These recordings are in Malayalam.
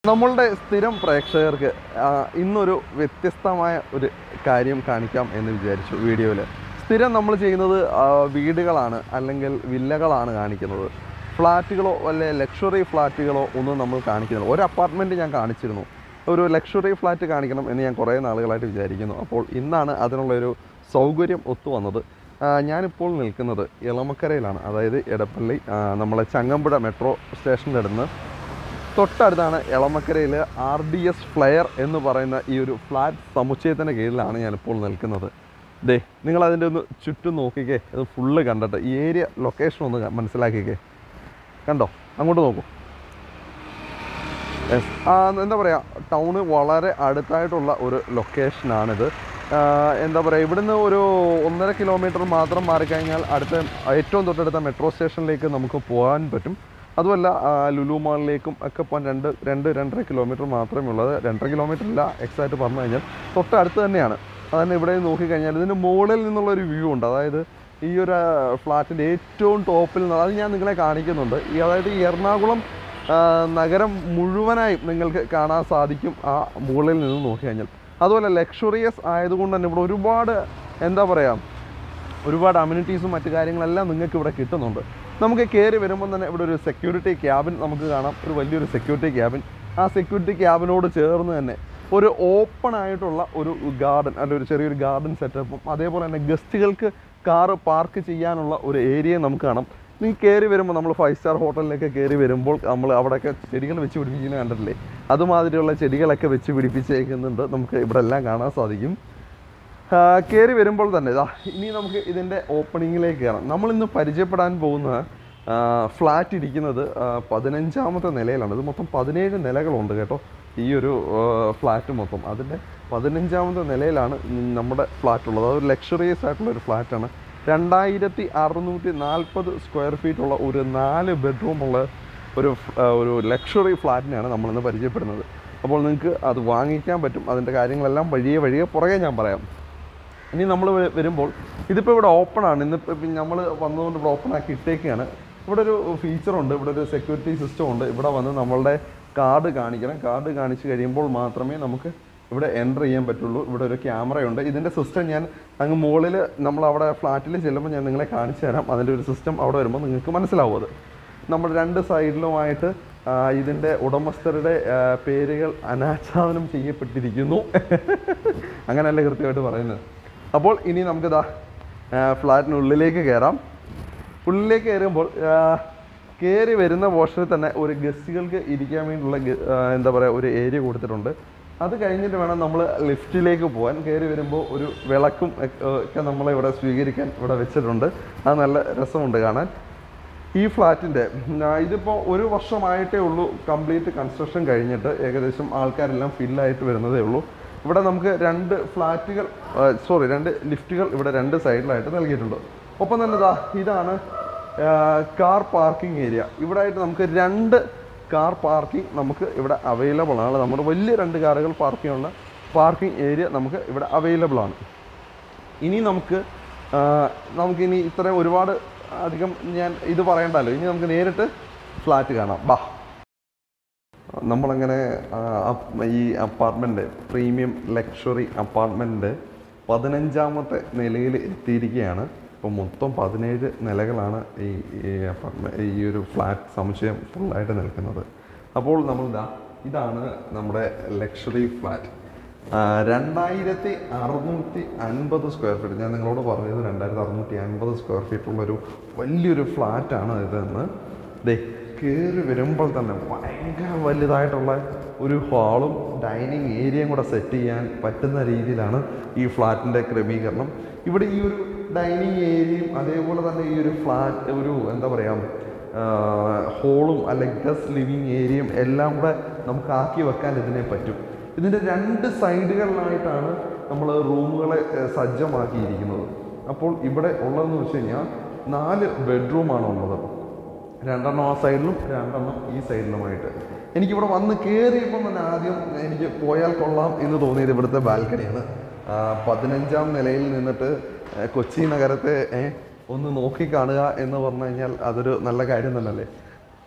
നമ്മളുടെ സ്ഥിരം പ്രേക്ഷകർക്ക് ആ, ഇന്നൊരു വ്യത്യസ്തമായ ഒരു കാര്യം കാണിക്കാം എന്ന് വിചാരിച്ചു വീഡിയോയിൽ സ്ഥിരം നമ്മൾ ചെയ്യുന്നത് ആ, വീടുകളാണ് അല്ലെങ്കിൽ വില്ലകളാണ് കാണിക്കുന്നത് ഫ്ലാറ്റുകളോ അല്ലെ ലക്ഷറി ഫ്ലാറ്റുകളോ ഒന്നും നമ്മൾ കാണിക്കുന്നില്ല ഒരു അപ്പാർട്ട്മെൻറ്റ് ഞാൻ കാണിച്ചിരുന്നു ഒരു ലക്ഷറി ഫ്ലാറ്റ് കാണിക്കണം എന്ന് ഞാൻ കുറേ നാളുകളായിട്ട് വിചാരിക്കുന്നു അപ്പോൾ ഇന്നാണ് അതിനുള്ളൊരു സൗകര്യം ഒത്തു വന്നത് ആ, ഞാനിപ്പോൾ നിൽക്കുന്നത് ഇളമക്കരയിലാണ് അതായത് എടപ്പള്ളി ആ, നമ്മളെ ചങ്ങമ്പുഴ മെട്രോ സ്റ്റേഷൻ്റെ അടുത്ത് തൊട്ടടുത്താണ് എളമക്കരയിൽ ആർ ഡി എസ് ഫ്ലെയർ എന്ന് പറയുന്ന ഈ ഒരു ഫ്ലാറ്റ് സമുച്ചയത്തിൻ്റെ കീഴിലാണ് ഞാനിപ്പോൾ നിൽക്കുന്നത് ദേ നിങ്ങൾ അതിൻ്റെ ഒന്ന് ചുറ്റും നോക്കിക്കേ ഇത് ഫുള്ള് കണ്ടിട്ട് ഈ ഏരിയ ലൊക്കേഷൻ ഒന്ന് ക- മനസ്സിലാക്കിക്കേ കണ്ടോ അങ്ങോട്ട് നോക്കൂ Yes. ആ, എന്താ പറയുക ടൗണ് വളരെ അടുത്തായിട്ടുള്ള ഒരു ലൊക്കേഷനാണിത് ആ, എന്താ പറയുക ഇവിടുന്ന് ഒരു ഒന്നര കിലോമീറ്റർ മാത്രം മാറിക്കഴിഞ്ഞാൽ അടുത്ത ഏറ്റവും തൊട്ടടുത്ത മെട്രോ സ്റ്റേഷനിലേക്ക് നമുക്ക് പോകാൻ പറ്റും അതുമല്ല ആ, ലുലു മാളിലേക്കും ഒക്കെ പോകാൻ രണ്ട് രണ്ട് രണ്ടര കിലോമീറ്റർ മാത്രമേ ഉള്ളത് രണ്ടര കിലോമീറ്റർ ഇല്ല എക്സാക്റ്റ് പറഞ്ഞു കഴിഞ്ഞാൽ തൊട്ടടുത്ത് തന്നെയാണ് അതന്നെ ഇവിടെ നോക്കിക്കഴിഞ്ഞാൽ ഇതിൻ്റെ മുകളിൽ നിന്നുള്ള ഒരു വ്യൂ ഉണ്ട് അതായത് ഈ ഒരു ഫ്ലാറ്റിൻ്റെ ഏറ്റവും ടോപ്പിൽ നിന്ന് അത് ഞാൻ നിങ്ങളെ കാണിക്കുന്നുണ്ട് ഈ അതായത് ഈ എറണാകുളം ആ, നഗരം മുഴുവനായും നിങ്ങൾക്ക് കാണാൻ സാധിക്കും ആ മുകളിൽ നിന്ന് നോക്കിക്കഴിഞ്ഞാൽ അതുപോലെ ലക്ഷറിയസ് ആയതുകൊണ്ട് തന്നെ ഇവിടെ ഒരുപാട് എന്താ പറയുക ഒരുപാട് അമ്യൂണിറ്റീസും മറ്റു കാര്യങ്ങളെല്ലാം നിങ്ങൾക്ക് ഇവിടെ കിട്ടുന്നുണ്ട് നമുക്ക് കയറി വരുമ്പോൾ തന്നെ ഇവിടെ ഒരു സെക്യൂരിറ്റി ക്യാബിൻ നമുക്ക് കാണാം ഒരു വലിയൊരു സെക്യൂരിറ്റി ക്യാബിൻ ആ സെക്യൂരിറ്റി ക്യാബിനോട് ചേർന്ന് തന്നെ ഒരു ഓപ്പൺ ആയിട്ടുള്ള ഒരു ഗാർഡൻ അല്ല ഒരു ചെറിയൊരു ഗാർഡൻ സെറ്റപ്പും അതേപോലെ തന്നെ ഗസ്റ്റുകൾക്ക് കാറ് പാർക്ക് ചെയ്യാനുള്ള ഒരു ഏരിയ നമുക്ക് കാണാം നീ കയറി വരുമ്പോൾ നമ്മൾ ഫൈവ് സ്റ്റാർ ഹോട്ടലിലൊക്കെ കയറി വരുമ്പോൾ നമ്മൾ അവിടെയൊക്കെ ചെടികൾ വെച്ച് പിടിപ്പിക്കുന്നത് കണ്ടിട്ടില്ലേ അതുമാതിരിയുള്ള ചെടികളൊക്കെ വെച്ച് പിടിപ്പിച്ചേക്കുന്നുണ്ട് നമുക്ക് ഇവിടെ എല്ലാം കാണാൻ സാധിക്കും കയറി വരുമ്പോൾ തന്നെ ഇതാ ഇനി നമുക്ക് ഇതിൻ്റെ ഓപ്പണിങ്ങിലേക്ക് കയറാം നമ്മളിന്ന് പരിചയപ്പെടാൻ പോകുന്ന ഫ്ലാറ്റ് ഇരിക്കുന്നത് ആ, പതിനഞ്ചാമത്തെ നിലയിലാണ് ഇത് മൊത്തം പതിനേഴ് നിലകളുണ്ട് കേട്ടോ ഈ ഒരു ഫ്ലാറ്റ് മൊത്തം അതിൻ്റെ പതിനഞ്ചാമത്തെ നിലയിലാണ് നമ്മുടെ ഫ്ലാറ്റ് ഉള്ളത് അതൊരു ലക്ഷറിയസ് ആയിട്ടുള്ള ഒരു ഫ്ലാറ്റാണ് രണ്ടായിരത്തി അറുന്നൂറ്റി നാൽപ്പത് സ്ക്വയർ ഫീറ്റ് ഉള്ള ഒരു നാല് ബെഡ്റൂമുള്ള ഒരു ഫ്- ആ, ഒരു ലക്ഷറി ഫ്ലാറ്റിനെയാണ് നമ്മളിന്ന് പരിചയപ്പെടുന്നത് അപ്പോൾ നിങ്ങൾക്ക് അത് വാങ്ങിക്കാൻ പറ്റും അതിൻ്റെ കാര്യങ്ങളെല്ലാം വഴിയെ വഴിയെ പുറകെ ഞാൻ പറയാം ഇനി നമ്മൾ വരുമ്പോൾ ഇതിപ്പോൾ ഇവിടെ ഓപ്പൺ ആണ് ഇന്നിപ്പോൾ നമ്മൾ വന്നതുകൊണ്ട് ഇവിടെ ഓപ്പൺ ആക്കി ഇട്ടേക്കാണ് ഇവിടെ ഒരു ഫീച്ചറുണ്ട് ഇവിടെ ഒരു സെക്യൂരിറ്റി സിസ്റ്റം ഉണ്ട് ഇവിടെ വന്ന് നമ്മളുടെ കാർഡ് കാണിക്കണം കാർഡ് കാണിച്ച് കഴിയുമ്പോൾ മാത്രമേ നമുക്ക് ഇവിടെ എൻ്റർ ചെയ്യാൻ പറ്റുള്ളൂ ഇവിടെ ഒരു ക്യാമറയുണ്ട് ഇതിൻ്റെ സിസ്റ്റം ഞാൻ അങ്ങ് മുകളിൽ നമ്മൾ അവിടെ ഫ്ലാറ്റിൽ ചെല്ലുമ്പോൾ ഞാൻ നിങ്ങളെ കാണിച്ചു തരാം അതിൻ്റെ ഒരു സിസ്റ്റം അവിടെ വരുമ്പോൾ നിങ്ങൾക്ക് മനസ്സിലാവും അത് നമ്മൾ രണ്ട് സൈഡിലുമായിട്ട് ആ, ഇതിൻ്റെ ഉടമസ്ഥരുടെ ആ, പേരുകൾ അനാച്ഛാദനം ചെയ്യപ്പെട്ടിരിക്കുന്നു അങ്ങനെയല്ലേ കൃത്യമായിട്ട് പറയുന്നത് അപ്പോൾ ഇനി നമുക്കിതാ ഫ്ലാറ്റിനുള്ളിലേക്ക് കയറാം ഉള്ളിലേക്ക് കയറുമ്പോൾ കയറി വരുന്ന പോർഷനിൽ തന്നെ ഒരു ഗസ്റ്റുകൾക്ക് ഇരിക്കാൻ വേണ്ടിയുള്ള ഗ- ആ, എന്താ പറയുക ഒരു ഏരിയ കൊടുത്തിട്ടുണ്ട് അത് കഴിഞ്ഞിട്ട് വേണം നമ്മൾ ലിഫ്റ്റിലേക്ക് പോകാൻ കയറി വരുമ്പോൾ ഒരു വിളക്കും ഒക്കെ ഒക്കെ നമ്മളെ ഇവിടെ സ്വീകരിക്കാൻ ഇവിടെ വെച്ചിട്ടുണ്ട് അത് നല്ല രസമുണ്ട് കാണാൻ ഈ ഫ്ലാറ്റിൻ്റെ ഇതിപ്പോൾ ഒരു വർഷമായിട്ടേ ഉള്ളൂ കംപ്ലീറ്റ് കൺസ്ട്രക്ഷൻ കഴിഞ്ഞിട്ട് ഏകദേശം ആൾക്കാരെല്ലാം ഫില്ലായിട്ട് വരുന്നതേ ഉള്ളൂ ഇവിടെ നമുക്ക് രണ്ട് ഫ്ലാറ്റുകൾ സോറി രണ്ട് ലിഫ്റ്റുകൾ ഇവിടെ രണ്ട് സൈഡിലായിട്ട് നൽകിയിട്ടുണ്ട് ഒപ്പം തന്നെ ദാ ഇതാണ് കാർ പാർക്കിംഗ് ഏരിയ ഇവിടെ ആയിട്ട് നമുക്ക് രണ്ട് കാർ പാർക്കിംഗ് നമുക്ക് ഇവിടെ അവൈലബിൾ ആണ് നമ്മുടെ വലിയ രണ്ട് കാറുകൾ പാർക്ക് ചെയ്യാനുള്ള പാർക്കിംഗ് ഏരിയ നമുക്ക് ഇവിടെ അവൈലബിൾ ആണ് ഇനി നമുക്ക് ആ, നമുക്കിനി ഇത്രയും ഒരുപാട് അധികം ഞാൻ ഇത് പറയണ്ടല്ലോ ഇനി നമുക്ക് നേരിട്ട് ഫ്ലാറ്റ് കാണാം ബാ നമ്മളങ്ങനെ ആ, അപ്പ് ഈ അപ്പാർട്ട്മെൻറ്റ് പ്രീമിയം ലക്ഷറി അപ്പാർട്ട്മെൻറ്റ് പതിനഞ്ചാമത്തെ നിലയിൽ എത്തിയിരിക്കുകയാണ് ഇപ്പോൾ മൊത്തം പതിനേഴ് നിലകളാണ് ഈ ഈ അപ്പാർട്ട്മെൻറ്റ് ഈ ഒരു ഫ്ലാറ്റ് സമുച്ചയം ഫുള്ളായിട്ട് നിൽക്കുന്നത് അപ്പോൾ നമ്മൾ ഇതാ ഇതാണ് നമ്മുടെ ലക്ഷറി ഫ്ലാറ്റ് രണ്ടായിരത്തി അറുന്നൂറ്റി അൻപത് സ്ക്വയർ ഫീറ്റ് ഞാൻ നിങ്ങളോട് പറഞ്ഞത് രണ്ടായിരത്തി അറുന്നൂറ്റി അൻപത് സ്ക്വയർ ഫീറ്റുള്ളൊരു വലിയൊരു ഫ്ലാറ്റാണ് ഇതെന്ന് ദേ കയറി വരുമ്പോൾ തന്നെ ഭയങ്കര വലുതായിട്ടുള്ള ഒരു ഹാളും ഡൈനിങ് ഏരിയയും കൂടെ സെറ്റ് ചെയ്യാൻ പറ്റുന്ന രീതിയിലാണ് ഈ ഫ്ലാറ്റിൻ്റെ ക്രമീകരണം ഇവിടെ ഈ ഒരു ഡൈനിങ് ഏരിയയും അതേപോലെ തന്നെ ഈ ഒരു ഫ്ലാറ്റ് ഒരു എന്താ പറയുക ഹോളും അല്ലെങ്കിൽ ഗസ്റ്റ് ലിവിങ് ഏരിയയും എല്ലാം കൂടെ നമുക്ക് ആക്കി വെക്കാൻ ഇതിനെ പറ്റും ഇതിൻ്റെ രണ്ട് സൈഡുകളിലായിട്ടാണ് നമ്മൾ റൂമുകളെ ഏഹ്, സജ്ജമാക്കിയിരിക്കുന്നത് അപ്പോൾ ഇവിടെ ഉള്ളതെന്ന് വെച്ച് കഴിഞ്ഞാൽ നാല് ബെഡ്റൂമാണ് ഉള്ളത് രണ്ടെണ്ണം ആ സൈഡിലും രണ്ടെണ്ണം ഈ സൈഡിലുമായിട്ട് എനിക്കിവിടെ വന്ന് കയറിയപ്പോൾ തന്നെ ആദ്യം എനിക്ക് പോയാൽ കൊള്ളാം എന്ന് തോന്നിയത് ഇവിടുത്തെ ബാൽക്കണിയാണ് ആ, പതിനഞ്ചാം നിലയിൽ നിന്നിട്ട് ഏഹ്, കൊച്ചി നഗരത്തെ ഏഹ്, ഒന്ന് നോക്കിക്കാണുക എന്ന് പറഞ്ഞു കഴിഞ്ഞാൽ അതൊരു നല്ല കാര്യം തന്നെയല്ലേ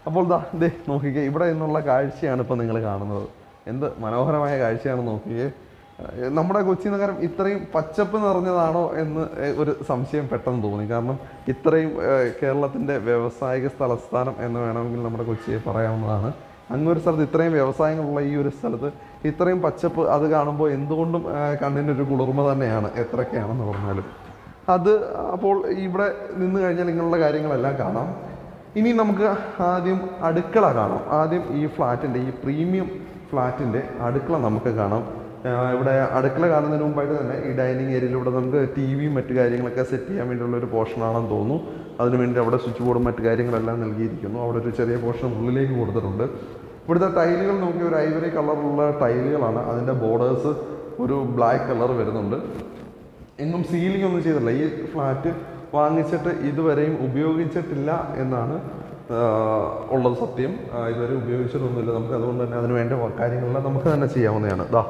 അപ്പോൾ ദാ ദേ നോക്കിക്കേ ഇവിടെ നിന്നുള്ള കാഴ്ചയാണ് ഇപ്പോൾ നിങ്ങൾ കാണുന്നത് എന്ത് മനോഹരമായ കാഴ്ചയാണ് നോക്കിക്കേ ഏഹ് നമ്മുടെ കൊച്ചി നഗരം ഇത്രയും പച്ചപ്പ് നിറഞ്ഞതാണോ എന്ന് ഏഹ് ഒരു സംശയം പെട്ടെന്ന് തോന്നി കാരണം ഇത്രയും ഏഹ് കേരളത്തിൻ്റെ വ്യാവസായിക തലസ്ഥാനം എന്ന് വേണമെങ്കിൽ നമ്മുടെ കൊച്ചിയെ പറയാവുന്നതാണ് അങ്ങൊരു സ്ഥലത്ത് ഇത്രയും വ്യവസായങ്ങളുള്ള ഈ ഒരു സ്ഥലത്ത് ഇത്രയും പച്ചപ്പ് അത് കാണുമ്പോൾ എന്തുകൊണ്ടും ഏഹ് കണ്ണിനൊരു കുളിർമ തന്നെയാണ് എത്രയൊക്കെയാണെന്ന് പറഞ്ഞാലും അത് അപ്പോൾ ഇവിടെ നിന്ന് കഴിഞ്ഞാൽ ഇങ്ങനെയുള്ള കാര്യങ്ങളെല്ലാം കാണാം ഇനി നമുക്ക് ആദ്യം അടുക്കള കാണാം ആദ്യം ഈ ഫ്ലാറ്റിൻ്റെ ഈ പ്രീമിയം ഫ്ലാറ്റിൻ്റെ അടുക്കള നമുക്ക് കാണാം ആ, ഇവിടെ അടുക്കള കാണുന്നതിന് മുമ്പായിട്ട് തന്നെ ഈ ഡൈനിങ് ഏരിയയിലൂടെ നമുക്ക് ടി വിയും മറ്റു കാര്യങ്ങളൊക്കെ സെറ്റ് ചെയ്യാൻ വേണ്ടിയുള്ള ഒരു പോർഷനാണെന്ന് തോന്നുന്നു അതിന് വേണ്ടി അവിടെ സ്വിച്ച് ബോർഡും മറ്റു കാര്യങ്ങളെല്ലാം നൽകിയിരിക്കുന്നു അവിടെ ഒരു ചെറിയ പോർഷൻ ഉള്ളിലേക്ക് കൊടുത്തിട്ടുണ്ട് ഇവിടുത്തെ ടൈലുകൾ നോക്കി ഒരു ഐവറി കളറുള്ള ടൈലുകളാണ് അതിൻ്റെ ബോർഡേഴ്സ് ഒരു ബ്ലാക്ക് കളർ വരുന്നുണ്ട് എങ്ങും സീലിംഗ് ഒന്നും ചെയ്തിട്ടില്ല ഈ ഫ്ലാറ്റ് വാങ്ങിച്ചിട്ട് ഇതുവരെയും ഉപയോഗിച്ചിട്ടില്ല എന്നാണ് ആ, ഉള്ളത് സത്യം ആ, ഇതുവരെ ഉപയോഗിച്ചിട്ടൊന്നുമില്ല നമുക്ക് അതുകൊണ്ട് തന്നെ അതിന് വേണ്ട കാര്യങ്ങളെല്ലാം നമുക്ക് തന്നെ ചെയ്യാവുന്നതാണ് ദാ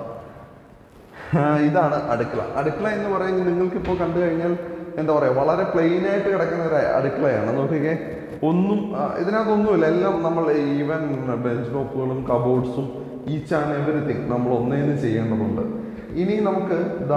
ആ, ഇതാണ് അടുക്കള അടുക്കള എന്ന് പറയുന്നത് നിങ്ങൾക്കിപ്പോൾ കണ്ടു കഴിഞ്ഞാൽ എന്താ പറയുക വളരെ പ്ലെയിൻ ആയിട്ട് കിടക്കുന്ന ഒരു അടുക്കളയാണ് നോക്കിക്കേ ഒന്നും ആ, ഇതിനകത്തൊന്നുമില്ല എല്ലാം നമ്മൾ ഈവൻ ബെഞ്ച് ടോപ്പുകളും കബോർഡ്സും ഈച്ച് ആൻഡ് എവറിത്തിങ് നമ്മൾ ഒന്നേന്ന് ചെയ്യേണ്ടതുണ്ട് ഇനി നമുക്ക് ഇതാ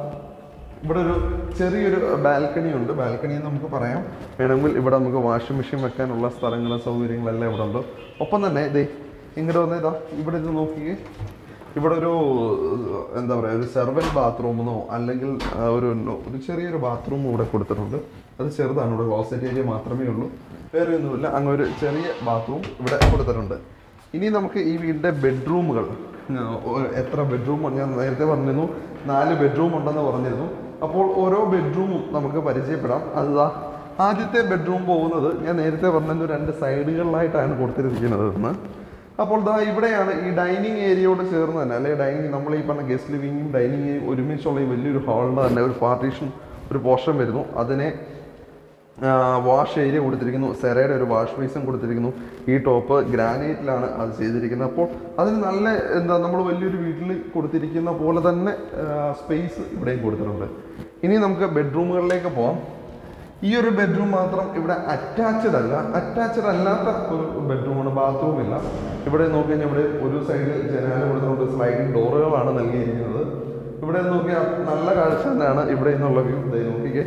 ഇവിടെ ഒരു ചെറിയൊരു ബാൽക്കണി ഉണ്ട് ബാൽക്കണി എന്ന് നമുക്ക് പറയാം വേണമെങ്കിൽ ഇവിടെ നമുക്ക് വാഷിംഗ് മെഷീൻ വെക്കാനുള്ള സ്ഥലങ്ങളും സൗകര്യങ്ങളെല്ലാം ഇവിടെ ഉണ്ട് ഒപ്പം തന്നെ ഇതേ ഇങ്ങോട്ട് വന്നേ ഇതാ ഇവിടെ ഇത് നോക്കിയേ ഇവിടെ ഒരു എന്താ പറയുക ഒരു സെർവൻ ബാത്റൂമെന്നോ അല്ലെങ്കിൽ ആ, ഒരു നോ- ഒരു ചെറിയൊരു ബാത്റൂം ഇവിടെ കൊടുത്തിട്ടുണ്ട് അത് ചെറുതാണ് ഇവിടെ ക്ലോസറ്റ് ഏരിയ മാത്രമേ ഉള്ളൂ വേറെ ഒന്നുമില്ല അങ്ങ് ഒരു ചെറിയ ബാത്റൂം ഇവിടെ കൊടുത്തിട്ടുണ്ട് ഇനി നമുക്ക് ഈ വീടിൻ്റെ ബെഡ്റൂമുകൾ എത്ര ബെഡ്റൂം ഞാൻ നേരത്തെ പറഞ്ഞിരുന്നു നാല് ബെഡ്റൂം ഉണ്ടെന്ന് പറഞ്ഞിരുന്നു അപ്പോൾ ഓരോ ബെഡ്റൂമും നമുക്ക് പരിചയപ്പെടാം അതുതാ ആദ്യത്തെ ബെഡ്റൂം പോകുന്നത് ഞാൻ നേരത്തെ പറഞ്ഞത് രണ്ട് സൈഡുകളിലായിട്ടാണ് കൊടുത്തിരിക്കുന്നത് എന്ന് അപ്പോൾ ദാ ഇവിടെയാണ് ഈ ഡൈനിങ് ഏരിയയോട് ചേർന്ന് തന്നെ അല്ലെങ്കിൽ ഡൈനിങ് നമ്മൾ ഈ പറഞ്ഞ ഗസ്റ്റ് ലിവിങ്ങും ഡൈനിങ്ങും ഒരുമിച്ചുള്ള ഈ വലിയൊരു ഹാളിൻ്റെ തന്നെ ഒരു പാർട്ടീഷൻ ഒരു പോർഷൻ വരുന്നു അതിനെ വാഷ് ഏരിയ കൊടുത്തിരിക്കുന്നു സെറയുടെ ഒരു വാഷ് ബേസും കൊടുത്തിരിക്കുന്നു ഈ ടോപ്പ് ഗ്രാനൈറ്റിലാണ് അത് ചെയ്തിരിക്കുന്നത് അപ്പോൾ അതിന് നല്ല എന്താ നമ്മൾ വലിയൊരു വീട്ടിൽ കൊടുത്തിരിക്കുന്ന പോലെ തന്നെ സ്പേസ് ഇവിടെയും കൊടുത്തിട്ടുണ്ട് ഇനി നമുക്ക് ബെഡ്റൂമുകളിലേക്ക് പോവാം ഈ ഒരു ബെഡ്റൂം മാത്രം ഇവിടെ അറ്റാച്ച്ഡ് അല്ല അറ്റാച്ച്ഡ് അല്ലാത്ത ഒരു ബെഡ്റൂമാണ് ബാത്റൂം ഇല്ല ഇവിടെ നോക്കി കഴിഞ്ഞാൽ ഇവിടെ ഒരു സൈഡിൽ ജനാല കൊടുത്തിട്ടുണ്ട് സ്ലൈഡിംഗ് ഡോറുകളാണ് നൽകിയിരിക്കുന്നത് ഇവിടെ നോക്കിയാൽ നല്ല കാഴ്ച തന്നെയാണ് ഇവിടെ നിന്നുള്ള വ്യൂ നോക്കിക്കേ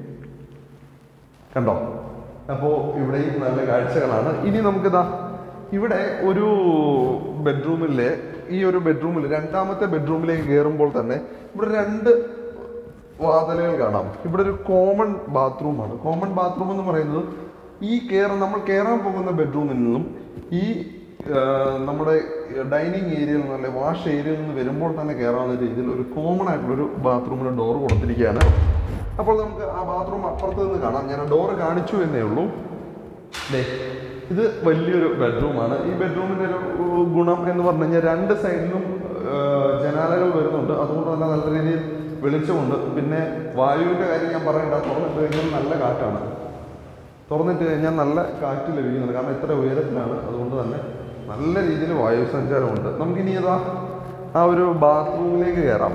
കണ്ടോ അപ്പോൾ ഇവിടെയും നല്ല കാഴ്ചകളാണ് ഇനി നമുക്കിതാ ഇവിടെ ഒരു ബെഡ്റൂമിലെ ഈ ഒരു ബെഡ്റൂമിൽ രണ്ടാമത്തെ ബെഡ്റൂമിലേക്ക് കയറുമ്പോൾ തന്നെ ഇവിടെ രണ്ട് വാതിലുകൾ കാണാം ഇവിടെ ഒരു കോമൺ ബാത്റൂമാണ് കോമൺ ബാത്റൂം എന്ന് പറയുന്നത് ഈ കയറ നമ്മൾ കയറാൻ പോകുന്ന ബെഡ്റൂമിൽ നിന്നും ഈ ആ, നമ്മുടെ ഡൈനിങ് ഏരിയയിൽ നിന്ന് അല്ലെങ്കിൽ വാഷ് ഏരിയയിൽ നിന്ന് വരുമ്പോൾ തന്നെ കയറാവുന്ന രീതിയിൽ ഒരു കോമൺ ആയിട്ടുള്ളൊരു ബാത്റൂമിന് ഡോർ കൊടുത്തിരിക്കുകയാണ് അപ്പോൾ നമുക്ക് ആ ബാത്റൂം അപ്പുറത്ത് നിന്ന് കാണാം ഞാൻ ഡോർ കാണിച്ചു എന്നേ ഉള്ളൂ ദേ, ഇത് വലിയൊരു ബെഡ്റൂമാണ് ഈ ബെഡ്റൂമിൻ്റെ ഒരു ഉ, ഗുണം എന്ന് പറഞ്ഞു കഴിഞ്ഞാൽ രണ്ട് സൈഡിലും ആ, ജനാലകൾ വരുന്നുണ്ട് അതുകൊണ്ട് തന്നെ നല്ല രീതിയിൽ വെളിച്ചമുണ്ട് പിന്നെ വായുവിൻ്റെ കാര്യം ഞാൻ പറയണ്ട തുറന്നിട്ട് കഴിഞ്ഞാൽ നല്ല കാറ്റാണ് തുറന്നിട്ട് കഴിഞ്ഞാൽ നല്ല കാറ്റ് ലഭിക്കുന്നുണ്ട് കാരണം ഇത്ര ഉയരത്തിലാണ് അതുകൊണ്ട് തന്നെ നല്ല രീതിയിൽ വായു സഞ്ചാരമുണ്ട് നമുക്കിനി അതാ ആ ഒരു ബാത്റൂമിലേക്ക് കയറാം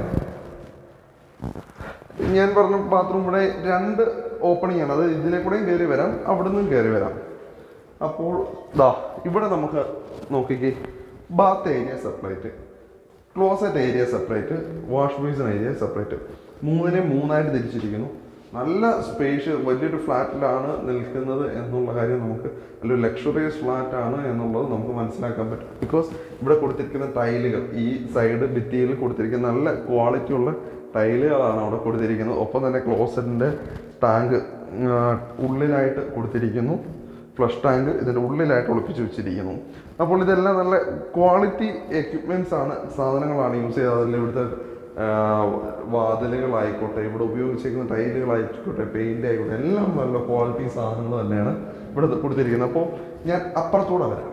ഞാൻ പറഞ്ഞ ബാത്റൂം ഇവിടെ രണ്ട് ഓപ്പണിംഗ് ആണ് അത് ഇതിലെ കൂടെയും കയറി വരാം അവിടെ നിന്നും കയറി വരാം അപ്പോൾ ദാ ഇവിടെ നമുക്ക് നോക്കിക്കേ bath area separate closet area separate wash basin area separate മൂന്നിനെ മൂന്നായിട്ട് തിരിച്ചിരിക്കുന്നു നല്ല സ്പേസ് വലിയൊരു ഫ്ലാറ്റിലാണ് നിൽക്കുന്നത് എന്നുള്ള കാര്യം നമുക്ക് നല്ലൊരു ലക്ഷറിയസ് ഫ്ലാറ്റ് ആണ് എന്നുള്ളത് നമുക്ക് മനസ്സിലാക്കാൻ പറ്റും ബിക്കോസ് ഇവിടെ കൊടുത്തിരിക്കുന്ന ടൈലുകൾ ഈ സൈഡ് ഭിത്തിയിൽ കൊടുത്തിരിക്കുന്ന നല്ല ക്വാളിറ്റി ഉള്ള ടൈലുകളാണ് അവിടെ കൊടുത്തിരിക്കുന്നത് ഒപ്പം തന്നെ ക്ലോസറ്റിൻ്റെ ടാങ്ക് ഉള്ളിലായിട്ട് കൊടുത്തിരിക്കുന്നു ഫ്ലഷ് ടാങ്ക് ഇതിൻ്റെ ഉള്ളിലായിട്ട് ഒളിപ്പിച്ച് വെച്ചിരിക്കുന്നു അപ്പോൾ ഇതെല്ലാം നല്ല ക്വാളിറ്റി എക്യുപ്മെൻറ്റ്സ് ആണ് സാധനങ്ങളാണ് യൂസ് ചെയ്തത് അതിൽ ഇവിടുത്തെ ആ, വാതിലുകളായിക്കോട്ടെ ഇവിടെ ഉപയോഗിച്ചിരിക്കുന്ന ടൈലുകളായിക്കോട്ടെ പെയിൻ്റ് ആയിക്കോട്ടെ എല്ലാം നല്ല ക്വാളിറ്റി സാധനങ്ങൾ തന്നെയാണ് ഇവിടെ കൊടുത്തിരിക്കുന്നത് അപ്പോൾ ഞാൻ അപ്പുറത്തൂടെ വരാം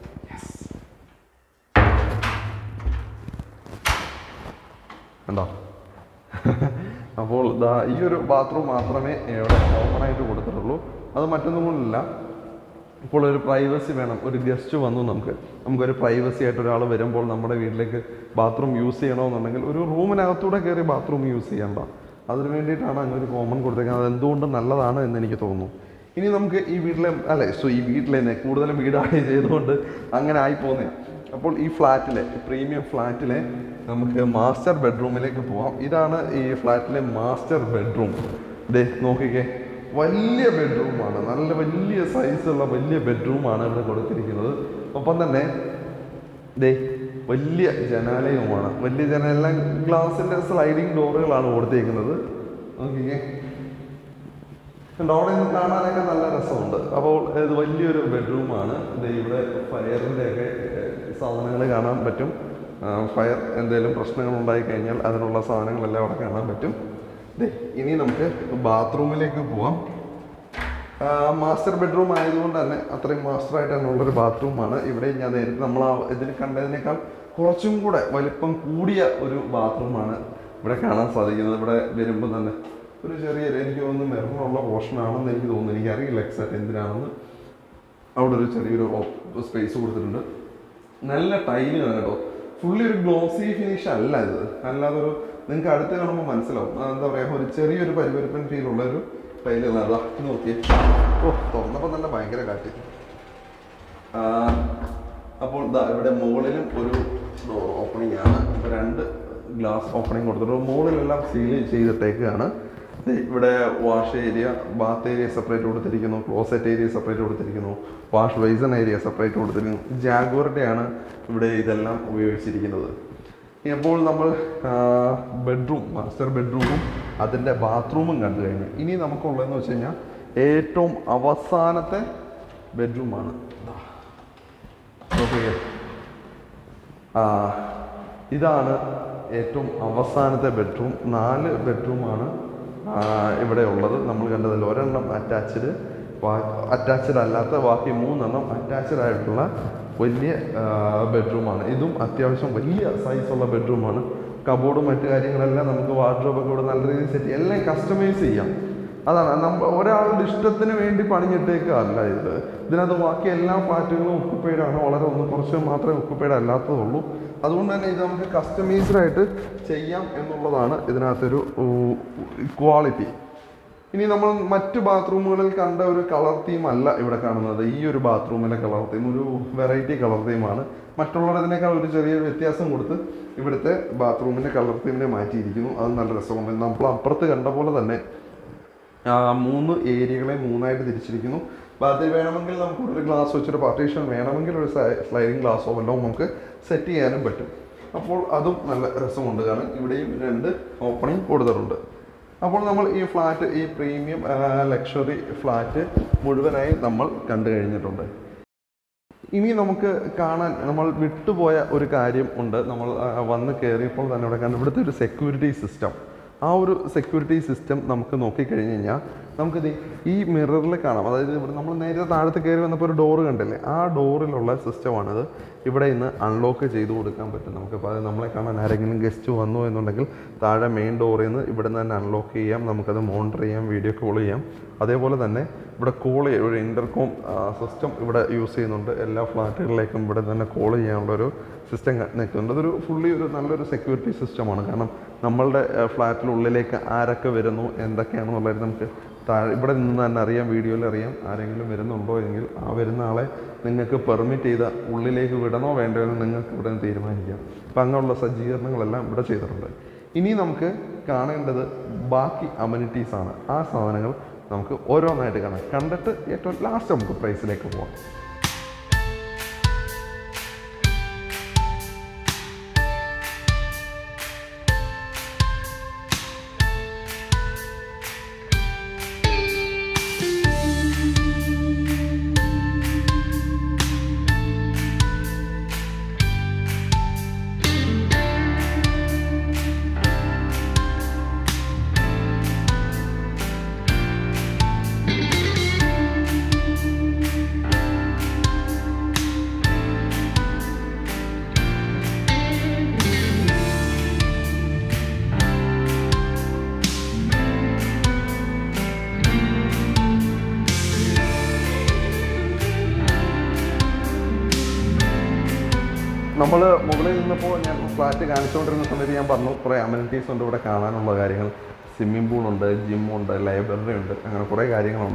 കണ്ടോ അപ്പോൾ ദാ ഈ ഒരു ബാത്റൂം മാത്രമേ ഇവിടെ ഓപ്പൺ ആയിട്ട് കൊടുത്തിട്ടുള്ളൂ അത് മറ്റൊന്നും കൊണ്ടില്ല ഇപ്പോൾ ഒരു പ്രൈവസി വേണം ഒരു ഗസ്റ്റ് വന്നു നമുക്ക് നമുക്കൊരു പ്രൈവസി ആയിട്ട് ഒരാൾ വരുമ്പോൾ നമ്മുടെ വീട്ടിലേക്ക് ബാത്റൂം യൂസ് ചെയ്യണമെന്നുണ്ടെങ്കിൽ ഒരു റൂമിനകത്തൂടെ കയറി ബാത്റൂം യൂസ് ചെയ്യണ്ട അതിന് വേണ്ടിയിട്ടാണ് അങ്ങനെ ഒരു കോമൺ കൊടുത്തേക്കുന്നത് അത് എന്തുകൊണ്ട് നല്ലതാണ് എന്ന് എനിക്ക് തോന്നുന്നു ഇനി നമുക്ക് ഈ വീട്ടിലെ അല്ലെ സോ ഈ വീട്ടിലെ തന്നെ കൂടുതലും വീടാണ് ചെയ്തുകൊണ്ട് അങ്ങനെ ആയി പോകുന്നത് അപ്പോൾ ഈ ഫ്ലാറ്റിലെ പ്രീമിയം ഫ്ലാറ്റിലെ നമുക്ക് മാസ്റ്റർ ബെഡ്റൂമിലേക്ക് പോവാം ഇതാണ് ഈ ഫ്ലാറ്റിലെ മാസ്റ്റർ ബെഡ്റൂം ദേ നോക്കിക്കേ വലിയ ബെഡ്റൂമാണ് നല്ല വലിയ സൈസുള്ള വലിയ ബെഡ്റൂമാണ് ഇവിടെ കൊടുത്തിരിക്കുന്നത് ഒപ്പം തന്നെ ദേ വലിയ ജനാലയവുമാണ് വലിയ ജനാല ഗ്ലാസിന്റെ സ്ലൈഡിംഗ് ഡോറുകളാണ് കൊടുത്തിരിക്കുന്നത് നോക്കിക്കേ അവിടെ നിന്ന് കാണാനൊക്കെ നല്ല രസമുണ്ട് അപ്പോൾ ഇത് വലിയൊരു ബെഡ്റൂമാണ് ഇത് ഇവിടെ ഫയറിൻ്റെ ഒക്കെ സാധനങ്ങൾ കാണാൻ പറ്റും ഫയർ എന്തെങ്കിലും പ്രശ്നങ്ങൾ ഉണ്ടായി കഴിഞ്ഞാൽ അതിനുള്ള സാധനങ്ങളെല്ലാം അവിടെ കാണാൻ പറ്റും ദേ, ഇനി നമുക്ക് ബാത്റൂമിലേക്ക് പോവാം മാസ്റ്റർ ബെഡ്റൂം ആയതുകൊണ്ട് തന്നെ അത്രയും മാസ്റ്റർ ആയിട്ട് തന്നെ ഉള്ളൊരു ബാത്റൂമാണ് ഇവിടെ ഞാൻ നേരത്തെ നമ്മൾ ആ ഇതിൽ കണ്ടതിനേക്കാൾ കുറച്ചും കൂടെ വലിപ്പം കൂടിയ ഒരു ബാത്റൂമാണ് ഇവിടെ കാണാൻ സാധിക്കുന്നത് ഇവിടെ വരുമ്പോൾ തന്നെ ഒരു ചെറിയ എനിക്ക് തോന്നുന്നു മെറിനുള്ള പോർഷനാണെന്ന് എനിക്ക് തോന്നുന്നു എനിക്കറിയില്ല എക്സാക്ട് എന്തിനാണെന്ന് അവിടെ ഒരു ചെറിയൊരു സ്പേസ് കൊടുത്തിട്ടുണ്ട് നല്ല ടൈലാണ് കേട്ടോ ഫുള്ളി ഒരു ഗ്ലോസി ഫിനിഷ് അല്ല ഇത് അല്ലാതെ ഒരു നിങ്ങൾക്ക് അടുത്ത് കാണുമ്പോൾ മനസ്സിലാവും ആ, എന്താ പറയുക ഒരു ചെറിയൊരു പരിപരിപ്പൻ ഫീൽ ഉള്ള ഒരു ടൈലുകളാണ് അതാ ഇത് നോക്കിയേ ഓ തുറന്നപ്പോൾ തന്നെ ഭയങ്കര കാറ്റ് ആ, അപ്പോൾ ദാ ഇവിടെ മുകളിലും ഒരു ഡോർ ഓപ്പണിംഗ് ആണ് ഇപ്പൊ രണ്ട് ഗ്ലാസ് ഓപ്പണിംഗ് കൊടുത്തിട്ട് മുകളിലെല്ലാം സീൽ ചെയ്തിട്ടേക്കാണ് ദേ ഇവിടെ wash area bath area separate കൊടുത്തിരിക്കുന്നു ക്ലോസറ്റ് ഏരിയ സെപ്പറേറ്റ് കൊടുത്തിരിക്കുന്നു വാഷ് ബേസൺ ഏരിയ സെപ്പറേറ്റ് കൊടുത്തിരിക്കുന്നു ജാഗോറിൻ്റെ ആണ് ഇവിടെ ഇതെല്ലാം ഉപയോഗിച്ചിരിക്കുന്നത് അപ്പോൾ നമ്മൾ ബെഡ്റൂം മാസ്റ്റർ ബെഡ്റൂമും അതിൻ്റെ ബാത്റൂമും കണ്ടു കഴിഞ്ഞു ഇനി നമുക്കുള്ളതെന്ന് വെച്ച് കഴിഞ്ഞാൽ ഏറ്റവും അവസാനത്തെ ബെഡ്റൂമാണ് നോക്കിയേ ആ, ഇതാണ് ഏറ്റവും അവസാനത്തെ ബെഡ്റൂം നാല് ബെഡ്റൂമാണ് ഇവിടെ ഉള്ളത് നമ്മൾ കണ്ടതിൽ ഒരെണ്ണം അറ്റാച്ച്ഡ് അറ്റാച്ച്ഡ് അല്ലാത്ത ബാക്കി മൂന്നെണ്ണം അറ്റാച്ച്ഡ് ആയിട്ടുള്ള വലിയ ബെഡ്റൂമാണ് ഇതും അത്യാവശ്യം വലിയ സൈസുള്ള ബെഡ്റൂമാണ് കബോർഡും മറ്റു കാര്യങ്ങളെല്ലാം നമുക്ക് വാർഡ്രോബൊക്കെ ഇവിടെ നല്ല രീതിയിൽ സെറ്റ് ചെയ്യാം എല്ലാം കസ്റ്റമൈസ് ചെയ്യാം അതാണ് നമ്മ ഒരാളുടെ ഇഷ്ടത്തിന് വേണ്ടി പണിഞ്ഞിട്ടേക്കല്ല ഇത് ഇതിനകത്ത് ബാക്കി എല്ലാ ഫ്ലാറ്റുകളും ഒക്കുപ്പൈഡ് ആണ് വളരെ ഒന്ന് കുറച്ച് മാത്രമേ ഒക്കുപ്പൈഡ് അല്ലാത്തതുള്ളൂ അതുകൊണ്ട് തന്നെ ഇത് നമുക്ക് കസ്റ്റമൈസ്ഡ് ആയിട്ട് ചെയ്യാം എന്നുള്ളതാണ് ഇതിനകത്തൊരു ക്വാളിറ്റി ഇനി നമ്മൾ മറ്റു ബാത്റൂമുകളിൽ കണ്ട ഒരു കളർ തീം അല്ല ഇവിടെ കാണുന്നത് ഈ ഒരു ബാത്റൂമിലെ കളർ തീം ഒരു വെറൈറ്റി കളർ തീമാണ് മറ്റുള്ളതിനേക്കാൾ ഒരു ചെറിയൊരു വ്യത്യാസം കൊടുത്ത് ഇവിടുത്തെ ബാത്റൂമിൻ്റെ കളർ തീമിനെ മാറ്റിയിരിക്കുന്നു അത് നല്ല രസമുണ്ട് നമ്മൾ അപ്പുറത്ത് കണ്ട പോലെ തന്നെ ആ, മൂന്ന് ഏരിയകളെ മൂന്നായിട്ട് തിരിച്ചിരിക്കുന്നു അപ്പോൾ അതിൽ വേണമെങ്കിൽ നമുക്ക് ഒരു ഗ്ലാസ് വെച്ചൊരു പാർട്ടീഷൻ വേണമെങ്കിൽ ഒരു സ്ലൈഡിങ് ഗ്ലാസ്സോ വല്ലതും നമുക്ക് സെറ്റ് ചെയ്യാനും പറ്റും അപ്പോൾ അതും നല്ല രസമുണ്ട് കാരണം ഇവിടെയും രണ്ട് ഓപ്പണിംഗ് കൊടുത്തിട്ടുണ്ട് അപ്പോൾ നമ്മൾ ഈ ഫ്ലാറ്റ് ഈ പ്രീമിയം ലക്ഷറി ഫ്ലാറ്റ് മുഴുവനായി നമ്മൾ കണ്ടു കഴിഞ്ഞിട്ടുണ്ട് ഇനി നമുക്ക് കാണാൻ നമ്മൾ വിട്ടുപോയ ഒരു കാര്യം ഉണ്ട് നമ്മൾ ആ, വന്ന് കയറിയപ്പോൾ തന്നെ ഇവിടെ കണ്ടു ഇവിടുത്തെ ഒരു സെക്യൂരിറ്റി സിസ്റ്റം ആ ഒരു സെക്യൂരിറ്റി സിസ്റ്റം നമുക്ക് നോക്കിക്കഴിഞ്ഞ് കഴിഞ്ഞാൽ നമുക്കിത് ഈ മിററിൽ കാണാം അതായത് ഇവിടെ നമ്മൾ നേരെ താഴത്ത് കയറി വന്നപ്പോൾ ഒരു ഡോറ് കണ്ടില്ലേ ആ ഡോറിലുള്ള സിസ്റ്റമാണിത് ഇവിടെ ഇന്ന് അൺലോക്ക് ചെയ്ത് കൊടുക്കാൻ പറ്റും നമുക്കിപ്പോൾ അത് നമ്മളെ കാണാൻ ആരെങ്കിലും ഗസ്റ്റ് വന്നു എന്നുണ്ടെങ്കിൽ താഴെ മെയിൻ ഡോറിൽ നിന്ന് ഇവിടെ നിന്ന് തന്നെ അൺലോക്ക് ചെയ്യാം നമുക്കത് മോണിറ്റർ ചെയ്യാം വീഡിയോ കോൾ ചെയ്യാം അതേപോലെ തന്നെ ഇവിടെ കോൾ ചെയ്യാം ഒരു ഇൻ്റർകോം സിസ്റ്റം ഇവിടെ യൂസ് ചെയ്യുന്നുണ്ട് എല്ലാ ഫ്ലാറ്റുകളിലേക്കും ഇവിടെ തന്നെ കോൾ ചെയ്യാനുള്ള ഒരു സിസ്റ്റം നിൽക്കുന്നുണ്ട് അതൊരു ഫുള്ളി ഒരു നല്ലൊരു സെക്യൂരിറ്റി സിസ്റ്റമാണ് കാരണം നമ്മളുടെ ഫ്ലാറ്റിനുള്ളിലേക്ക് ആരൊക്കെ വരുന്നു എന്തൊക്കെയാണെന്നുള്ളത് നമുക്ക് താഴെ ഇവിടെ നിന്ന് തന്നെ അറിയാം വീഡിയോയിൽ അറിയാം ആരെങ്കിലും വരുന്നുണ്ടോ എങ്കിൽ ആ വരുന്ന ആളെ നിങ്ങൾക്ക് പെർമിറ്റ് ചെയ്ത ഉള്ളിലേക്ക് വിടണോ വേണ്ടോ എന്ന് നിങ്ങൾക്ക് ഇവിടെ നിന്ന് തീരുമാനിക്കാം അപ്പം അങ്ങനെയുള്ള സജ്ജീകരണങ്ങളെല്ലാം ഇവിടെ ചെയ്തിട്ടുണ്ട് ഇനി നമുക്ക് കാണേണ്ടത് ബാക്കി അമ്യൂണിറ്റീസ് ആണ് ആ സാധനങ്ങൾ നമുക്ക് ഓരോന്നായിട്ട് കാണാം കണ്ടിട്ട് ഏറ്റവും ലാസ്റ്റ് നമുക്ക് പ്രൈസിലേക്ക് പോകാം നമ്മൾ മുകളിൽ നിന്നപ്പോൾ ഞാൻ ഫ്ലാറ്റ് കാണിച്ചുകൊണ്ടിരുന്ന സമയത്ത് ഞാൻ പറഞ്ഞു കുറേ അമ്യൂണിറ്റീസ് ഉണ്ട് ഇവിടെ കാണാനുള്ള കാര്യങ്ങൾ സ്വിമ്മിംഗ് പൂളുണ്ട് ജിമ്മുണ്ട് ലൈബ്രറി ഉണ്ട് അങ്ങനെ കുറേ കാര്യങ്ങളുണ്ട്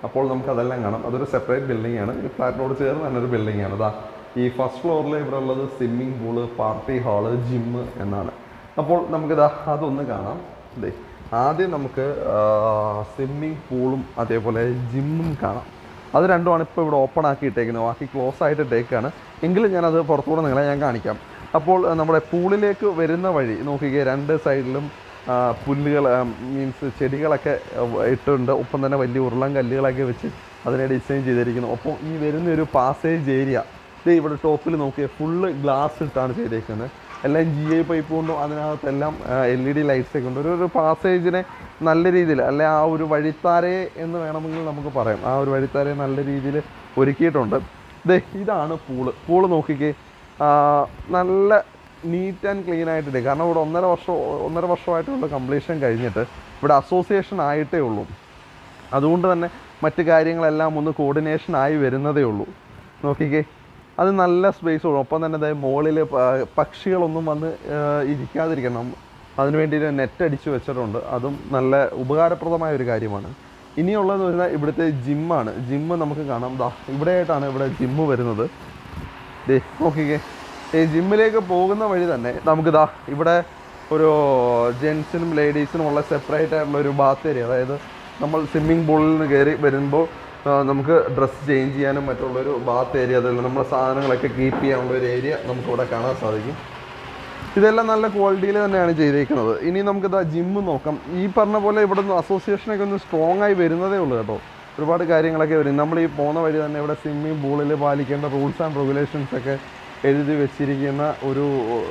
അപ്പോൾ നമുക്ക് അതെല്ലാം കാണാം അതൊരു സെപ്പറേറ്റ് ബിൽഡിംഗ് ആണ് ഈ ഫ്ലാറ്റിനോട് ചേർന്ന് തന്നെ ഒരു ബിൽഡിംഗ് ആണ് ഇതാ ഈ ഫസ്റ്റ് ഫ്ലോറിൽ ഇവിടെ ഉള്ളത് swimming pool party hall gym എന്നാണ് അപ്പോൾ നമുക്കിതാ അതൊന്ന് കാണാം ദേ ആദ്യം നമുക്ക് സ്വിമ്മിംഗ് പൂളും അതേപോലെ ജിമ്മും കാണാം അത് രണ്ടുമാണ് ഇപ്പോൾ ഇവിടെ ഓപ്പൺ ആക്കി ഇട്ടേക്കുന്നത് ബാക്കി ക്ലോസ് ആയിട്ട് ഇട്ടേക്കാണ് എങ്കിലും ഞാനത് പുറത്തുകൂടെ നിങ്ങളെ ഞാൻ കാണിക്കാം അപ്പോൾ ആ, നമ്മുടെ പൂളിലേക്ക് വരുന്ന വഴി നോക്കിക്കേ രണ്ട് സൈഡിലും ആ, പുല്ലുകൾ മീൻസ് ചെടികളൊക്കെ ആ, ഇട്ടുണ്ട് ഒപ്പം തന്നെ വലിയ ഉരുളൻ കല്ലുകളൊക്കെ വെച്ച് അതിനെ ഡിസൈൻ ചെയ്തിരിക്കുന്നു ഒപ്പം ഈ വരുന്ന ഒരു പാസേജ് ഏരിയ ഇത് ഇവിടെ ടോപ്പിൽ നോക്കിയാൽ ഫുള്ള് ഗ്ലാസ് ഇട്ടാണ് ചെയ്തേക്കുന്നത് എല്ലാം ജി ഐ പൈപ്പ് കൊണ്ടും അതിനകത്തെല്ലാം എൽ ഇ ഡി ലൈറ്റ്സ് ഒക്കെ ഉണ്ട് ഒരു ഒരു പാസേജിനെ നല്ല രീതിയിൽ അല്ലെ ആ ഒരു വഴിത്താരയെ എന്ന് വേണമെങ്കിൽ നമുക്ക് പറയാം ആ ഒരു വഴിത്താരയെ നല്ല രീതിയിൽ ഒരുക്കിയിട്ടുണ്ട് ദേ ഇതാണ് പൂള് പൂള് നോക്കിക്കേ ആ, നല്ല നീറ്റ് ആൻഡ് ക്ലീൻ ആയിട്ടുണ്ട് കാരണം ഇവിടെ ഒന്നര വർഷം ഒന്നര വർഷമായിട്ടുള്ള കംപ്ലീഷൻ കഴിഞ്ഞിട്ട് ഇവിടെ അസോസിയേഷൻ ആയിട്ടേ ഉള്ളൂ അതുകൊണ്ട് തന്നെ മറ്റു കാര്യങ്ങളെല്ലാം ഒന്ന് കോർഡിനേഷൻ ആയി വരുന്നതേ ഉള്ളൂ നോക്കിക്കേ അത് നല്ല സ്പേസ് ഉള്ളൂ ഒപ്പം തന്നെ അതായത് മുകളിൽ പക്ഷികളൊന്നും വന്ന് ആ, ഇരിക്കാതിരിക്കണം അതിന് വേണ്ടി നെറ്റ് അടിച്ചു വെച്ചിട്ടുണ്ട് അതും നല്ല ഉപകാരപ്രദമായ ഒരു കാര്യമാണ് ഇനിയുള്ളതെന്ന് പറഞ്ഞാൽ ഇവിടുത്തെ ജിമ്മാണ് ജിമ്മ് നമുക്ക് കാണാം ദാ ഇവിടെയായിട്ടാണ് ഇവിടെ ജിമ്മ് വരുന്നത് ദേ നോക്കിക്കേ ഈ ജിമ്മിലേക്ക് പോകുന്ന വഴി തന്നെ നമുക്ക് ദാ ഇവിടെ ഒരു ജെൻസിനും ലേഡീസിനും ഉള്ള സെപ്പറേറ്റ് ആയിട്ടുള്ള ഒരു ബാത്ത് ഏരിയ അതായത് നമ്മൾ സ്വിമ്മിംഗ് പൂളിൽ നിന്ന് കയറി വരുമ്പോൾ ആ, നമുക്ക് ഡ്രസ്സ് ചേഞ്ച് ചെയ്യാനും മറ്റുള്ളൊരു ബാത്ത് ഏരിയ അതല്ല നമ്മുടെ സാധനങ്ങളൊക്കെ കീപ്പ് ചെയ്യാനുള്ള ഒരു ഏരിയ നമുക്ക് ഇവിടെ കാണാൻ സാധിക്കും ഇതെല്ലാം നല്ല ക്വാളിറ്റിയിൽ തന്നെയാണ് ചെയ്തേക്കുന്നത് ഇനി നമുക്കിതാ ജിമ്മ് നോക്കാം ഈ പറഞ്ഞ പോലെ ഇവിടെ നിന്ന് അസോസിയേഷനൊക്കെ ഒന്ന് സ്ട്രോങ് ആയി വരുന്നതേ ഉള്ളൂ കേട്ടോ ഒരുപാട് കാര്യങ്ങളൊക്കെ വരും നമ്മൾ ഈ പോകുന്ന വഴി തന്നെ ഇവിടെ സ്വിമ്മിംഗ് പൂളിൽ പാലിക്കേണ്ട റൂൾസ് ആൻഡ് റെഗുലേഷൻസ് ഒക്കെ എഴുതി വെച്ചിരിക്കുന്ന ഒരു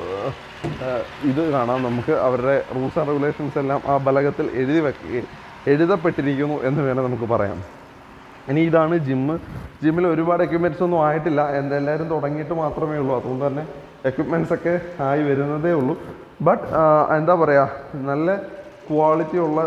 ഏഹ്, ഇത് കാണാം നമുക്ക് അവരുടെ റൂൾസ് ആൻഡ് റെഗുലേഷൻസ് എല്ലാം ആ ബലകത്തിൽ എഴുതി വെക്ക എഴുതപ്പെട്ടിരിക്കുന്നു എന്ന് വേണം നമുക്ക് പറയാം ഇനി ഇതാണ് ജിമ്മ് ജിമ്മിൽ ഒരുപാട് എക്യുപ്മെൻറ്റ്സ് ഒന്നും ആയിട്ടില്ല എന്താ എല്ലാവരും തുടങ്ങിയിട്ട് മാത്രമേ ഉള്ളൂ അതുകൊണ്ട് തന്നെ എക്യുപ്മെൻറ്റ്സ് ഒക്കെ ആയി വരുന്നതേ ഉള്ളൂ ബട്ട് എന്താ പറയുക നല്ല ക്വാളിറ്റി ഉള്ള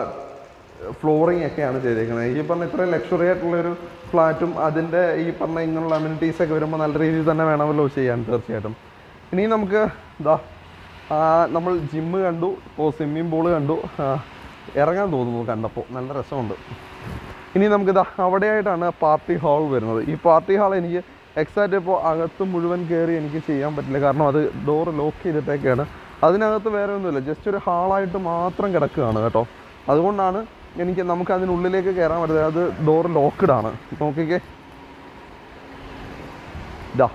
ഫ്ലോറിംഗ് ഒക്കെയാണ് ചെയ്തേക്കുന്നത് ഈ പറഞ്ഞ ഇത്രയും ലക്ഷറി ആയിട്ടുള്ളൊരു ഫ്ലാറ്റും അതിൻ്റെ ഈ പറഞ്ഞ ഇങ്ങനെയുള്ള അമ്യൂണിറ്റീസ് ഒക്കെ വരുമ്പോൾ നല്ല രീതിയിൽ തന്നെ വേണമല്ലോ ചെയ്യാൻ തീർച്ചയായിട്ടും ഇനി നമുക്ക് ഇതാ ആ, നമ്മൾ ജിമ്മ് കണ്ടു ഇപ്പോൾ സ്വിമ്മിംഗ് പൂള് കണ്ടു ആ, ഇറങ്ങാൻ തോന്നുന്നു കണ്ടപ്പോൾ നല്ല രസമുണ്ട് ഇനി നമുക്കിതാ അവിടെയായിട്ടാണ് പാർട്ടി ഹാൾ വരുന്നത് ഈ പാർട്ടി ഹാൾ എനിക്ക് എക്സാക്റ്റ് ഇപ്പോൾ അകത്ത് മുഴുവൻ കയറി എനിക്ക് ചെയ്യാൻ പറ്റില്ല കാരണം അത് ഡോർ ലോക്ക് ചെയ്തിട്ടേക്കാണ് അതിനകത്ത് വേറെ ഒന്നുമില്ല ജസ്റ്റ് ഒരു ഹാളായിട്ട് മാത്രം കിടക്കുകയാണ് കേട്ടോ അതുകൊണ്ടാണ് എനിക്ക് നമുക്ക് അതിനുള്ളിലേക്ക് കയറാൻ പറ്റുന്നത് അത് ഡോർ ലോക്ക്ഡ് ആണ് നോക്കിക്കേ ഇതാ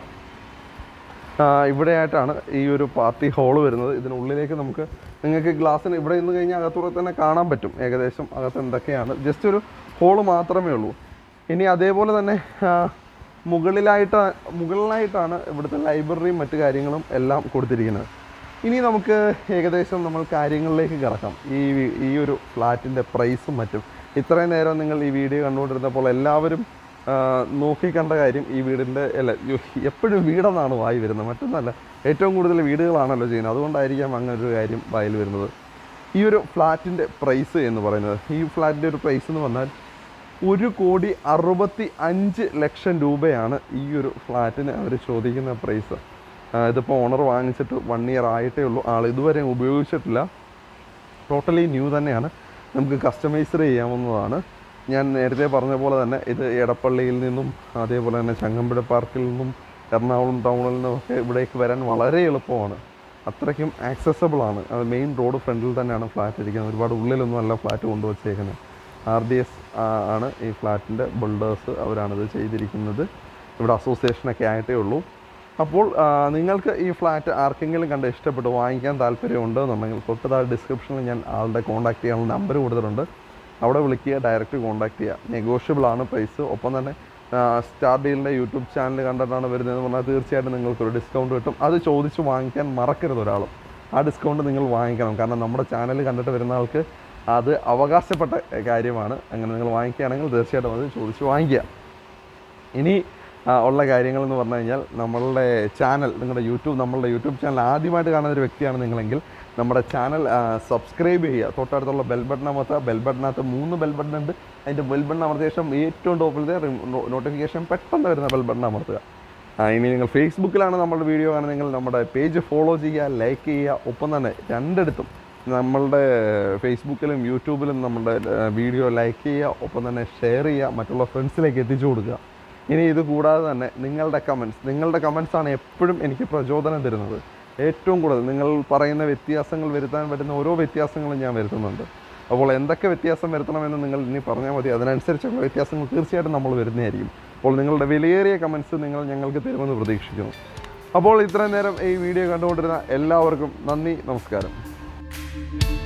ആ, ഇവിടെയായിട്ടാണ് ഈ ഒരു പാർട്ടി ഹാള് വരുന്നത് ഇതിനുള്ളിലേക്ക് നമുക്ക് നിങ്ങൾക്ക് ഗ്ലാസ്സിന് ഇവിടെ നിന്ന് കഴിഞ്ഞാൽ അകത്തൂടെ തന്നെ കാണാൻ പറ്റും ഏകദേശം അകത്ത് എന്തൊക്കെയാണ് ജസ്റ്റ് ഒരു ഹോള് മാത്രമേ ഉള്ളൂ ഇനി അതേപോലെ തന്നെ ആ, മുകളിലായിട്ട് മുകളിലായിട്ടാണ് ഇവിടുത്തെ ലൈബ്രറിയും മറ്റു കാര്യങ്ങളും എല്ലാം കൊടുത്തിരിക്കുന്നത് ഇനി നമുക്ക് ഏകദേശം നമ്മൾ കാര്യങ്ങളിലേക്ക് കിടക്കാം ഈ വി- ഈ ഒരു ഫ്ലാറ്റിൻ്റെ പ്രൈസും മറ്റും ഇത്രയും നേരം നിങ്ങൾ ഈ വീഡിയോ കണ്ടുകൊണ്ടിരുന്നപ്പോൾ എല്ലാവരും ആ, നോക്കിക്കണ്ട കാര്യം ഈ വീടിൻ്റെ അല്ല യ്യോ, എപ്പോഴും വീടെന്നാണ് വായി വരുന്നത് മറ്റൊന്നല്ല ഏറ്റവും കൂടുതൽ വീടുകളാണല്ലോ ചെയ്യുന്നത് അതുകൊണ്ടായിരിക്കാം അങ്ങനെ ഒരു കാര്യം വായിൽ വരുന്നത് ഈ ഒരു ഫ്ലാറ്റിൻ്റെ പ്രൈസ് എന്ന് പറയുന്നത് ഈ ഫ്ലാറ്റിൻ്റെ ഒരു പ്രൈസ് എന്ന് പറഞ്ഞാൽ ഒരു കോടി അറുപത്തി അഞ്ച് ലക്ഷം രൂപയാണ് ഈ ഒരു ഫ്ലാറ്റിന് അവർ ചോദിക്കുന്ന പ്രൈസ് ഇതിപ്പോൾ ഓണർ വാങ്ങിച്ചിട്ട് വൺ ഇയർ ആയിട്ടേ ഉള്ളൂ ആൾ ഇതുവരെ ഉപയോഗിച്ചിട്ടില്ല ടോട്ടലി ന്യൂ തന്നെയാണ് നമുക്ക് കസ്റ്റമൈസ് ചെയ്യാവുന്നതാണ് ഞാൻ നേരത്തെ പറഞ്ഞ പോലെ തന്നെ ഇത് എടപ്പള്ളിയിൽ നിന്നും അതേപോലെ തന്നെ ചങ്ങമ്പുഴ പാർക്കിൽ നിന്നും എറണാകുളം ടൗണിൽ നിന്നുമൊക്കെ ഇവിടേക്ക് വരാൻ വളരെ എളുപ്പമാണ് അത്രയ്ക്കും ആക്സസബിൾ ആണ് അത് മെയിൻ റോഡ് ഫ്രണ്ടിൽ തന്നെയാണ് ഫ്ലാറ്റ് ഇരിക്കുന്നത് ഒരുപാട് ഉള്ളിലൊന്നും അല്ല ഫ്ലാറ്റ് കൊണ്ടുവച്ചേക്കുന്നത് ആർ ഡി എസ് ആണ് ഈ ഫ്ലാറ്റിൻ്റെ ബിൽഡേഴ്സ് അവരാണിത് ചെയ്തിരിക്കുന്നത് ഇവിടെ അസോസിയേഷനൊക്കെ ആയിട്ടേ ഉള്ളൂ അപ്പോൾ ആ, നിങ്ങൾക്ക് ഈ ഫ്ലാറ്റ് ആർക്കെങ്കിലും കണ്ട് ഇഷ്ടപ്പെട്ടു വാങ്ങിക്കാൻ താല്പര്യമുണ്ട് എന്നുണ്ടെങ്കിൽ തൊട്ട് താഴെ ഡിസ്ക്രിപ്ഷനിൽ ഞാൻ ആളുടെ കോൺടാക്ട് ചെയ്യാനുള്ള നമ്പർ കൊടുത്തിട്ടുണ്ട് അവിടെ വിളിക്കുക ഡയറക്റ്റ് കോൺടാക്ട് ചെയ്യുക നെഗോഷ്യബിൾ ആണ് പ്രൈസ് ഒപ്പം തന്നെ സ്റ്റാർ ഡീലിൻ്റെ യൂട്യൂബ് ചാനൽ കണ്ടിട്ടാണ് വരുന്നതെന്ന് പറഞ്ഞാൽ തീർച്ചയായിട്ടും നിങ്ങൾക്കൊരു ഡിസ്കൗണ്ട് കിട്ടും അത് ചോദിച്ച് വാങ്ങിക്കാൻ മറക്കരുത് ഒരാളും ആ ഡിസ്കൗണ്ട് നിങ്ങൾ വാങ്ങിക്കണം കാരണം നമ്മുടെ ചാനൽ കണ്ടിട്ട് വരുന്ന ആൾക്ക് അത് അവകാശപ്പെട്ട കാര്യമാണ് അങ്ങനെ നിങ്ങൾ വാങ്ങിക്കുകയാണെങ്കിൽ തീർച്ചയായിട്ടും അത് ചോദിച്ച് വാങ്ങിക്കുക ഇനി ആ, ഉള്ള കാര്യങ്ങൾ എന്ന് പറഞ്ഞു കഴിഞ്ഞാൽ നമ്മളുടെ ചാനൽ നിങ്ങളുടെ യൂട്യൂബ് നമ്മളുടെ യൂട്യൂബ് ചാനൽ ആദ്യമായിട്ട് കാണുന്ന ഒരു വ്യക്തിയാണ് നിങ്ങളെങ്കിൽ നമ്മുടെ ചാനൽ സബ്സ്ക്രൈബ് ചെയ്യുക തൊട്ടടുത്തുള്ള ബെൽ ബട്ടൺ അമർത്തുക ബെൽ ബട്ടണകത്ത് മൂന്ന് ബെൽ ബട്ടൺ ഉണ്ട് അതിൻ്റെ ബെൽ ബട്ടൺ അമർത്തിയ ശേഷം ഏറ്റവും ടോപ്പിലത്തെ നോട്ടിഫിക്കേഷൻ പെട്ടെന്ന് വരുന്ന ബെൽ ബട്ടൺ അമർത്തുക ആ, ഇനി നിങ്ങൾ ഫേസ്ബുക്കിലാണ് നമ്മുടെ വീഡിയോ കാണുന്നതെങ്കിൽ നമ്മുടെ പേജ് ഫോളോ ചെയ്യുക ലൈക്ക് ചെയ്യുക ഒപ്പം തന്നെ രണ്ടിടത്തും നമ്മളുടെ ഫേസ്ബുക്കിലും യൂട്യൂബിലും നമ്മുടെ വീഡിയോ ലൈക്ക് ചെയ്യുക ഒപ്പം തന്നെ ഷെയർ ചെയ്യുക മറ്റുള്ള ഫ്രണ്ട്സിലേക്ക് എത്തിച്ചു കൊടുക്കുക ഇനി ഇത് കൂടാതെ തന്നെ നിങ്ങളുടെ കമൻസ് നിങ്ങളുടെ കമൻസ് ആണ് എപ്പോഴും എനിക്ക് പ്രചോദനം തരുന്നത് ഏറ്റവും കൂടുതൽ നിങ്ങൾ പറയുന്ന വ്യത്യാസങ്ങൾ വരുത്താൻ പറ്റുന്ന ഓരോ വ്യത്യാസങ്ങളും ഞാൻ വരുത്തുന്നുണ്ട് അപ്പോൾ എന്തൊക്കെ വ്യത്യാസം വരുത്തണമെന്ന് നിങ്ങൾ ഇനി പറഞ്ഞാൽ മതി അതിനനുസരിച്ചുള്ള വ്യത്യാസങ്ങൾ തീർച്ചയായിട്ടും നമ്മൾ വരുന്നതായിരിക്കും അപ്പോൾ നിങ്ങളുടെ വിലയേറിയ കമൻസ് നിങ്ങൾ ഞങ്ങൾക്ക് തരുമെന്ന് പ്രതീക്ഷിക്കുന്നു അപ്പോൾ ഇത്രയും നേരം ഈ വീഡിയോ കണ്ടുകൊണ്ടിരുന്ന എല്ലാവർക്കും നന്ദി നമസ്കാരം